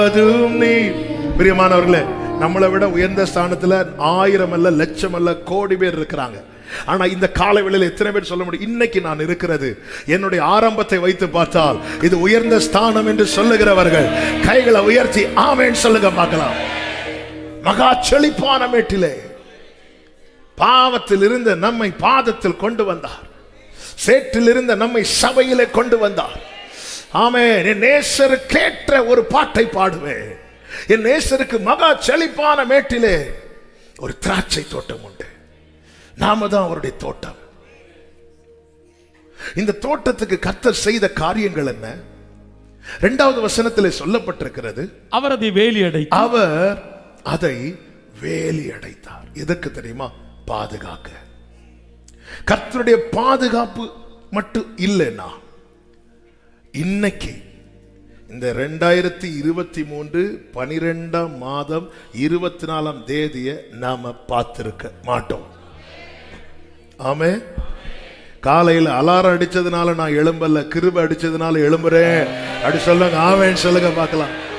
அதுவும் நீ பிரியமானவர்களே நம்மளை விட உயர்ந்த ஸ்தானத்துல ஆயிரம் அல்ல லட்சம் அல்ல கோடி பேர் இருக்கிறாங்க ஆனா இந்த காலை வேளையில எத்தனை பேர் சொல்ல முடியும் இன்னைக்கு நான் இருக்கிறது என்னுடைய ஆரம்பத்தை வைத்து பார்த்தால் இது உயர்ந்த ஸ்தானம் என்று சொல்லுகிறவர்கள் கைகளை உயர்த்தி ஆமேன் சொல்லுங்க பார்க்கலாம் மகா செழிப்பான மேட்டிலே பாவத்தில் இருந்த நம்மை பாதத்தில் கொண்டு வந்தார் சேற்றில் இருந்த நம்மை சபையிலே கொண்டு வந்தார் ஆமே என் நேசருக்கேற்ற ஒரு பாட்டை பாடுவேன் என் நேசருக்கு மகா செழிப்பான மேட்டிலே ஒரு திராட்சை தோட்டம் உண்டு நாம தான் அவருடைய தோட்டம் இந்த தோட்டத்துக்கு கர்த்தர் செய்த காரியங்கள் என்ன இரண்டாவது வசனத்திலே சொல்லப்பட்டிருக்கிறது அவர் அதை வேலி அடைத்து அவர் அதை வேலி அடைத்தார் எதற்கு தெரியுமா பாதுகாக்க கர்த்தருடைய பாதுகாப்பு மட்டும் இல்லைன்னா இன்னைக்கு இந்த ரெண்டாயிரத்தி இருபத்தி மூன்று பனிரெண்டாம் மாதம் இருபத்தி நாலாம் தேதியை நாம பார்த்திருக்க மாட்டோம் ஆமே காலையில் அலாரம் அடிச்சதுனால நான் எழும்பல கிருப அடிச்சதுனால எழும்புறேன் அப்படி சொல்லுங்க ஆமேன்னு சொல்லுங்க பார்க்கலாம்